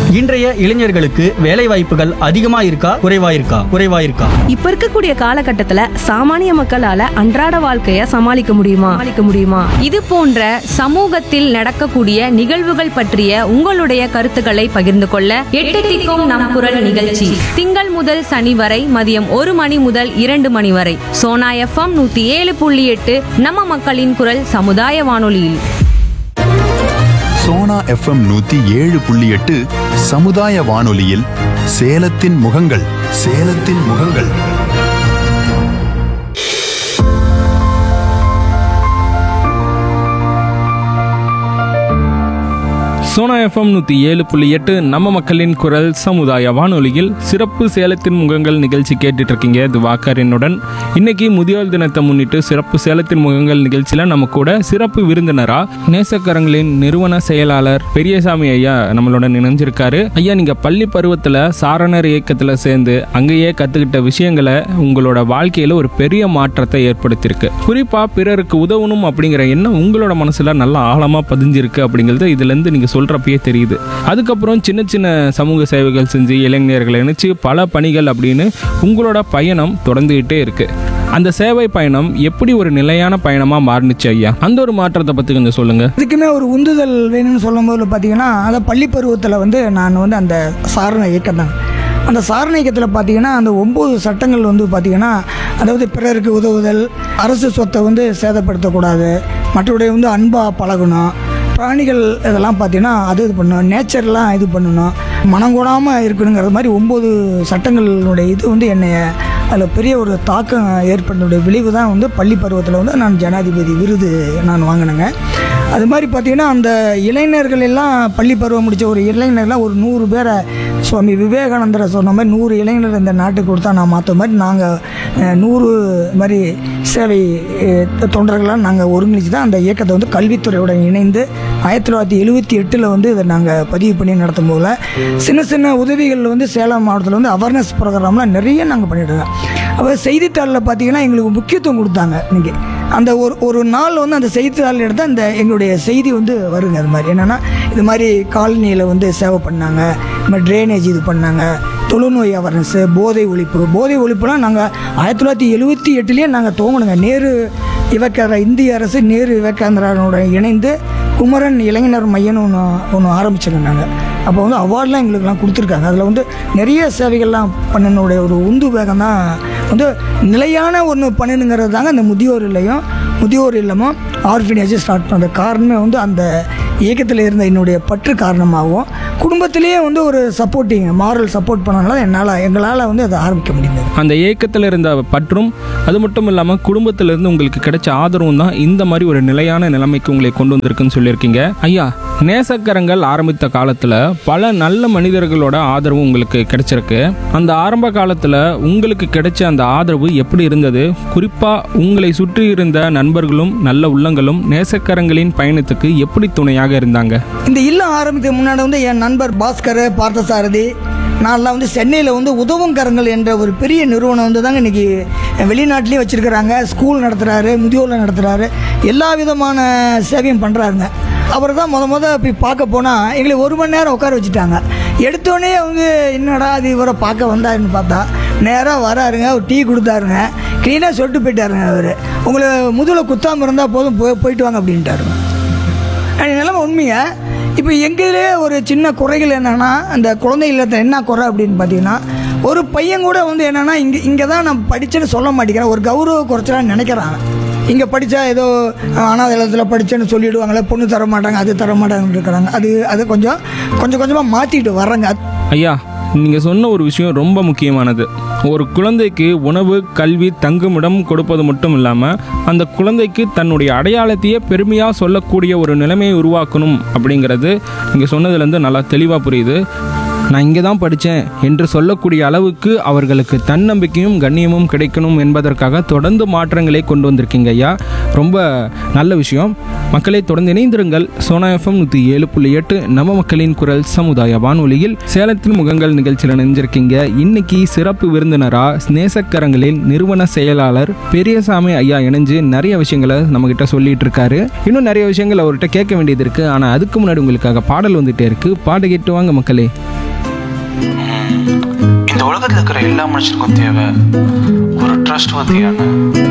இன்றைய இளைஞர்களுக்கு வேலை வாய்ப்புகள் அதிகமா இருக்கா குறைவா இருக்கா குறைவா இருக்கா இப்ப இருக்கக்கூடிய காலகட்டத்துல சாமானிய மக்களால அன்றாட வாழ்க்கைய சமாளிக்க முடியுமா சமாளிக்க முடியுமா இது போன்ற சமூகத்தில் நடக்கக்கூடிய நிகழ்வுகள் பற்றிய உங்களுடைய கருத்துக்களை பகிர்ந்து கொள்ள எட்டு திக்கும் நம் குரல் நிகழ்ச்சி திங்கள் முதல் சனி வரை மதியம் ஒரு மணி முதல் இரண்டு மணி வரை சோனா எஃப்எம் நூத்தி ஏழு புள்ளி எட்டு நம்ம மக்களின் குரல் சமுதாய வானொலியில் சோனா எஃப்எம் நூத்தி ஏழு புள்ளி எட்டு சமுதாய வானொலியில் சேலத்தின் முகங்கள் சேலத்தின் முகங்கள் சோனா எஃப்எம் நூற்றி ஏழு புள்ளி எட்டு நம்ம மக்களின் குரல் சமுதாய வானொலியில் சிறப்பு சேலத்தின் முகங்கள் நிகழ்ச்சி கேட்டுட்டு இருக்கீங்க திவாகரனுடன் இன்னைக்கு முதியோர் தினத்தை முன்னிட்டு சிறப்பு சேலத்தின் முகங்கள் நிகழ்ச்சியில் நம்ம கூட சிறப்பு விருந்தினரா நேசக்கரங்களின் நிறுவன செயலாளர் பெரியசாமி ஐயா நம்மளுடன் இணைஞ்சிருக்காரு ஐயா நீங்க பள்ளி பருவத்தில் சாரணர் இயக்கத்தில் சேர்ந்து அங்கேயே கத்துக்கிட்ட விஷயங்களை உங்களோட வாழ்க்கையில ஒரு பெரிய மாற்றத்தை ஏற்படுத்தியிருக்கு குறிப்பா பிறருக்கு உதவணும் அப்படிங்கிற எண்ணம் உங்களோட மனசுல நல்லா ஆழமா பதிஞ்சிருக்கு அப்படிங்கிறது இதுல இருந்து நீங்க சொல்றப்பயே தெரியுது அதுக்கப்புறம் சின்ன சின்ன சமூக சேவைகள் செஞ்சு இளைஞர்களை இணைச்சு பல பணிகள் அப்படின்னு உங்களோட பயணம் தொடர்ந்துகிட்டே இருக்கு அந்த சேவை பயணம் எப்படி ஒரு நிலையான பயணமா மாறுனுச்சு ஐயா அந்த ஒரு மாற்றத்தை பத்தி கொஞ்சம் சொல்லுங்க இதுக்குமே ஒரு உந்துதல் வேணும்னு சொல்லும் போது பார்த்தீங்கன்னா அதை பள்ளி பருவத்தில் வந்து நான் வந்து அந்த சாரண இயக்கம் தான் அந்த சாரண இயக்கத்தில் பார்த்தீங்கன்னா அந்த ஒம்பது சட்டங்கள் வந்து பார்த்தீங்கன்னா அதாவது பிறருக்கு உதவுதல் அரசு சொத்தை வந்து சேதப்படுத்தக்கூடாது மற்றவருடைய வந்து அன்பாக பழகணும் பிராணிகள் இதெல்லாம் பார்த்தீங்கன்னா அது இது பண்ணணும் நேச்சர்லாம் இது பண்ணணும் மனம் கூடாமல் இருக்கணுங்கிறது மாதிரி ஒம்பது சட்டங்களுடைய இது வந்து என்னைய அதில் பெரிய ஒரு தாக்கம் ஏற்படுத்தினுடைய விளைவு தான் வந்து பள்ளி பருவத்தில் வந்து நான் ஜனாதிபதி விருது நான் வாங்கினேங்க அது மாதிரி பார்த்தீங்கன்னா அந்த இளைஞர்கள் எல்லாம் பள்ளி பருவம் முடித்த ஒரு இளைஞர்லாம் ஒரு நூறு பேரை சுவாமி விவேகானந்தரை சொன்ன மாதிரி நூறு இளைஞர்கள் இந்த நாட்டுக்கு கொடுத்தா நான் மாற்ற மாதிரி நாங்கள் நூறு மாதிரி சேவை அஹ், தொண்டர்களாக நாங்கள் ஒருங்கிணைச்சு தான் அந்த இயக்கத்தை வந்து கல்வித்துறையுடன் இணைந்து ஆயிரத்தி தொள்ளாயிரத்தி எழுபத்தி எட்டில் வந்து இதை நாங்கள் பதிவு பண்ணி நடத்தும் போல சின்ன சின்ன உதவிகள் வந்து சேலம் மாவட்டத்தில் வந்து அவேர்னஸ் ப்ரோக்ராம்லாம் நிறைய நாங்கள் பண்ணிட்டு இருக்கோம் அப்போ செய்தித்தாளில் பார்த்தீங்கன்னா எங்களுக்கு முக்கியத்துவம் கொடுத்தாங்க இன்னைக்கு அந்த ஒரு ஒரு நாள் வந்து அந்த செய்தித்தாள் எடுத்தால் இந்த எங்களுடைய செய்தி வந்து வருங்க அது மாதிரி என்னென்னா இது மாதிரி காலனியில் வந்து சேவை பண்ணாங்க இது மாதிரி ட்ரைனேஜ் இது பண்ணாங்க தொழுநோய் அவேர்னஸ்ஸு போதை ஒழிப்பு போதை ஒழிப்புலாம் நாங்கள் ஆயிரத்தி தொள்ளாயிரத்தி எழுபத்தி எட்டுலேயே நாங்கள் துவங்கணுங்க நேரு இவக்கர இந்திய அரசு நேரு விவேகானந்தரோட இணைந்து குமரன் இளைஞர் மையம்னு ஒன்று ஒன்று ஆரம்பிச்சிருங்க நாங்கள் அப்போ வந்து அவார்ட்லாம் எங்களுக்குலாம் கொடுத்துருக்காங்க அதில் வந்து நிறைய சேவைகள்லாம் பண்ணனுடைய ஒரு உந்து வேகம் தான் வந்து நிலையான ஒன்று பண்ணணுங்கிறது தாங்க அந்த முதியோர் இல்லையும் முதியோர் இல்லமும் ஆர்ஃபனேஜ் ஸ்டார்ட் பண்ணுற காரணமே வந்து அந்த இயக்கத்தில் இருந்த என்னுடைய பற்று காரணமாகவும் குடும்பத்திலேயே வந்து ஒரு சப்போர்ட்டிங் மாரல் சப்போர்ட் பண்ணனால என்னால் எங்களால் வந்து அதை ஆரம்பிக்க முடிந்தது அந்த ஏக்கத்தில் இருந்த பற்றும் அது மட்டும் இல்லாமல் குடும்பத்திலிருந்து உங்களுக்கு கிடைச்ச ஆதரவும் தான் இந்த மாதிரி ஒரு நிலையான நிலைமைக்கு உங்களை கொண்டு வந்திருக்குன்னு சொல்லியிருக்கீங்க ஐயா நேசக்கரங்கள் ஆரம்பித்த காலத்தில் பல நல்ல மனிதர்களோட ஆதரவு உங்களுக்கு கிடைச்சிருக்கு அந்த ஆரம்ப காலத்தில் உங்களுக்கு கிடைச்ச அந்த ஆதரவு எப்படி இருந்தது குறிப்பாக உங்களை சுற்றி இருந்த நண்பர்களும் நல்ல உள்ளங்களும் நேசக்கரங்களின் பயணத்துக்கு எப்படி துணையாக இருந்தாங்க இந்த இல்லம் ஆரம்பிக்க முன்னாடி வந்து என் நண்பர் பாஸ்கர் பார்த்தசாரதி நான்லாம் வந்து சென்னையில் வந்து உதவும் கரங்கள் என்ற ஒரு பெரிய நிறுவனம் வந்து தாங்க இன்றைக்கி வெளிநாட்டிலையும் வச்சுருக்கிறாங்க ஸ்கூல் நடத்துகிறாரு முதியோரில் நடத்துகிறாரு எல்லா விதமான சேவையும் பண்ணுறாருங்க அவர் தான் முத முத போய் பார்க்க போனால் எங்களை ஒரு மணி நேரம் உட்கார வச்சுட்டாங்க எடுத்தோடனே அவங்க என்னடா அது இவரை பார்க்க வந்தாருன்னு பார்த்தா நேராக வராருங்க ஒரு டீ கொடுத்தாருங்க க்ளீனாக சொல்லிட்டு போயிட்டாருங்க அவர் உங்களை முதுகில் குத்தாமல் இருந்தால் போதும் போய் போயிட்டு வாங்க அப்படின்ட்டாருங்க அது நிலைமை உண்மைங்க இப்போ எங்களே ஒரு சின்ன குறைகள் என்னென்னா அந்த குழந்தை இல்லத்தில் என்ன குறை அப்படின்னு பார்த்தீங்கன்னா ஒரு பையன் கூட வந்து என்னென்னா இங்கே இங்கே தான் நான் படித்தேன்னு சொல்ல மாட்டேங்கிறேன் ஒரு கௌரவ குறைச்சலான்னு நினைக்கிறாங்க இங்கே படித்தா ஏதோ அனாதை இல்லத்தில் படித்தேன்னு சொல்லிடுவாங்களே பொண்ணு தர மாட்டாங்க அது தர மாட்டாங்கன்னு இருக்கிறாங்க அது அது கொஞ்சம் கொஞ்சம் கொஞ்சமாக மாற்றிட்டு வர்றாங்க ஐயா நீங்கள் சொன்ன ஒரு விஷயம் ரொம்ப முக்கியமானது ஒரு குழந்தைக்கு உணவு கல்வி தங்குமிடம் கொடுப்பது மட்டும் இல்லாமல் அந்த குழந்தைக்கு தன்னுடைய அடையாளத்தையே பெருமையாக சொல்லக்கூடிய ஒரு நிலைமையை உருவாக்கணும் அப்படிங்கிறது நீங்கள் சொன்னதுலேருந்து நல்லா தெளிவாக புரியுது நான் இங்கே தான் படித்தேன் என்று சொல்லக்கூடிய அளவுக்கு அவர்களுக்கு தன்னம்பிக்கையும் கண்ணியமும் கிடைக்கணும் என்பதற்காக தொடர்ந்து மாற்றங்களை கொண்டு வந்திருக்கீங்க ஐயா ரொம்ப நல்ல விஷயம் மக்களை தொடர்ந்து இணைந்திருங்கள் சோனா எஃப்எம் நூற்றி ஏழு புள்ளி எட்டு நம்ம மக்களின் குரல் சமுதாய வானொலியில் சேலத்தின் முகங்கள் நிகழ்ச்சியில் நினைஞ்சிருக்கீங்க இன்னைக்கு சிறப்பு விருந்தினரா நேசக்கரங்களின் நிறுவன செயலாளர் பெரியசாமி ஐயா இணைஞ்சு நிறைய விஷயங்களை நம்மகிட்ட சொல்லிட்டு இருக்காரு இன்னும் நிறைய விஷயங்கள் அவர்கிட்ட கேட்க வேண்டியது இருக்கு ஆனால் அதுக்கு முன்னாடி உங்களுக்காக பாடல் வந்துட்டே இருக்கு பாட்டு கேட்டு வாங்க மக்களே இந்த உலகத்தில் இருக்கிற எல்லா மனுஷனுக்கும் தேவை ஒரு ட்ரஸ்ட் வத்தியான